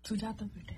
సుజాత పెట్టే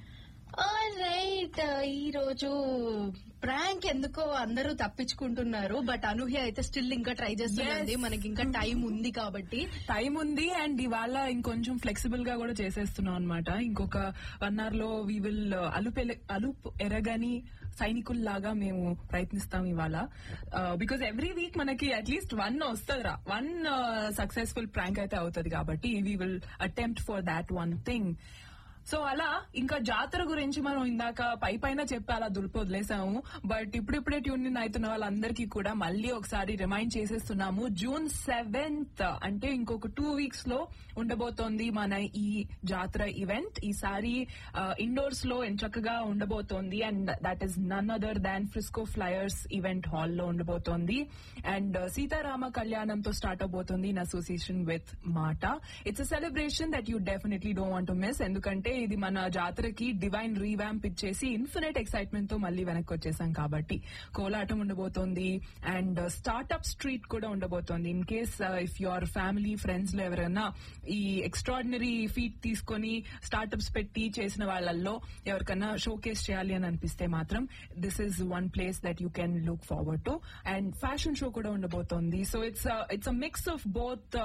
రైట్ ఈ రోజు ప్రాంక్ ఎందుకో అందరూ తప్పించుకుంటున్నారు బట్ అనూహ్య అయితే స్టిల్ ఇంకా ట్రై చేస్తుంది Yes. మనకి ఇంకా టైం ఉంది కాబట్టి టైం ఉంది అండ్ ఇవాళ ఇంకొంచెం ఫ్లెక్సిబుల్ గా కూడా చేసేస్తున్నాం అనమాట ఇంకొక వన్ అవర్ లో వీ విల్ అలుపు ఎల- అలుపు ఎరగని సైనికుల్లాగా మేము ప్రయత్నిస్తాం ఇవాళ బికాస్ ఎవ్రీ వీక్ మనకి అట్లీస్ట్ వన్ వస్తుందిరా వన్ సక్సెస్ఫుల్ ప్రాంక్ అయితే అవుతుంది కాబట్టి we will attempt for that one thing so అలా ఇంకా జాతర గురించి మనం ఇందాక పై పైన చెప్పి అలా దులిపి వదిలేసాము బట్ ఇప్పుడిప్పుడే ట్యూన్ ఇన్ అవుతున్న వాళ్ళందరికీ కూడా మళ్ళీ ఒకసారి రిమైండ్ చేసేస్తున్నాము జూన్ సెవెంత్ అంటే ఇంకొక టూ వీక్స్ లో ఉండబోతోంది మన ఈ జాతర ఈవెంట్ ఈసారి ఇండోర్స్ లో చక్కగా ఉండబోతోంది and that is none other than Frisco Flyers event hall లో ఉండబోతోంది అండ్ సీతారామ కళ్యాణంతో స్టార్ట్ అవబోతోంది in association with MATA it's a celebration that you definitely don't want miss ఎందుకంటే ఇది మన జాతరకి డివైన్ రీవ్యాంప్ ఇచ్చేసి ఇన్ఫినిట్ ఎక్సైట్మెంట్ తో మళ్ళీ వెనక్కి వచ్చేసాం కాబట్టి కోలాటం ఉండబోతోంది అండ్ స్టార్ట్అప్ స్ట్రీట్ కూడా ఉండబోతోంది in case if your family friends లో ఎవరైనా ఈ ఎక్స్ట్రాడినరీ ఫీట్ తీసుకొని స్టార్ట్అప్స్ పెట్టి చేసిన వాళ్ళల్లో ఎవరికైనా షోకేస్ చేయాలి అని అనిపిస్తే మాత్రం this is one place that you can look forward to and fashion show కూడా ఉండబోతోంది so it's it's a mix of both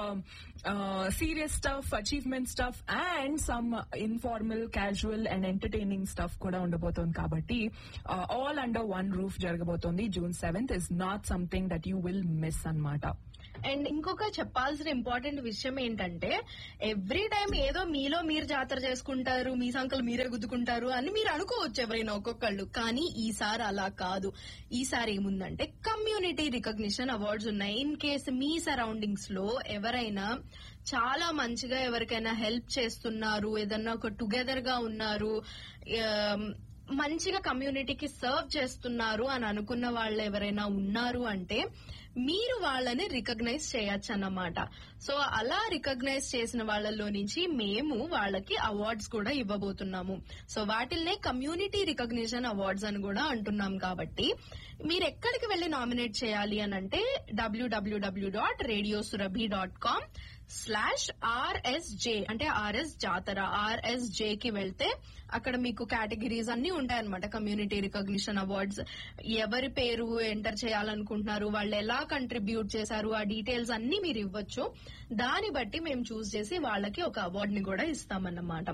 serious stuff achievement stuff and some informal casual and entertaining stuff కూడా ఉండబోతోంది కాబట్టి all under one roof జరగబోతోంది June seventh is not something that you will miss అన్నమాట and ఇంకొక చెప్పాల్సిన important విషయం ఏంటంటే every time ఏదో మీలో మీరు జాతర చేసుకుంటారు మీ సంకలు మీరే గుద్దుకుంటారు అని మీరు అనుకోవచ్చు ఎవరైనా ఒక్కొక్కళ్ళు కానీ ఈసారి అలా కాదు ఈసారి ఏముందంటే కమ్యూనిటీ రికగ్నిషన్ అవార్డ్స్ ఉన్నాయి ఇన్ కేస్ మీ సరౌండింగ్స్ లో ఎవరైనా చాలా మంచిగా ఎవరికైనా హెల్ప్ చేస్తున్నారు ఏదన్నా ఒక టుగెదర్ గా ఉన్నారు ఆమ్, మంచిగా కమ్యూనిటీకి సర్వ్ చేస్తున్నారు అని అనుకున్న వాళ్ళు ఎవరైనా ఉన్నారు అంటే మీరు వాళ్ళని రికగ్నైజ్ చేయొచ్చు అన్నమాట సో అలా రికగ్నైజ్ చేసిన వాళ్ళలో నుంచి మేము వాళ్ళకి అవార్డ్స్ కూడా ఇవ్వబోతున్నాము సో వాటిల్నే కమ్యూనిటీ రికగ్నిషన్ అవార్డ్స్ అని కూడా అంటున్నాం కాబట్టి మీరు ఎక్కడికి వెళ్లి నామినేట్ చేయాలి అని అంటే W W W dot radio Surabhi dot com slash R S J అంటే ఆర్ఎస్ జాతర ఆర్ఎస్జే కి వెళ్తే అక్కడ మీకు కేటగిరీస్ అన్ని ఉంటాయన్నమాట కమ్యూనిటీ రికగ్నిషన్ అవార్డ్స్ ఎవరి పేరు ఎంటర్ చేయాలనుకుంటున్నారు వాళ్ళు ఎలా కంట్రిబ్యూట్ చేశారు ఆ డీటెయిల్స్ అన్ని మీరు ఇవ్వచ్చు దాన్ని బట్టి మేము చూస్ చేసి వాళ్ళకి ఒక అవార్డ్ ని కూడా ఇస్తామన్నమాట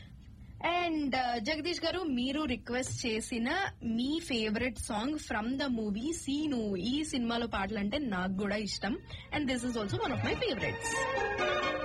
అండ్ జగదీష్ గారు మీరు రిక్వెస్ట్ చేసిన మీ favourite song from the movie Seenu ఈ సినిమాలో పాటలు అంటే నాకు కూడా ఇష్టం and this is also one of my favourites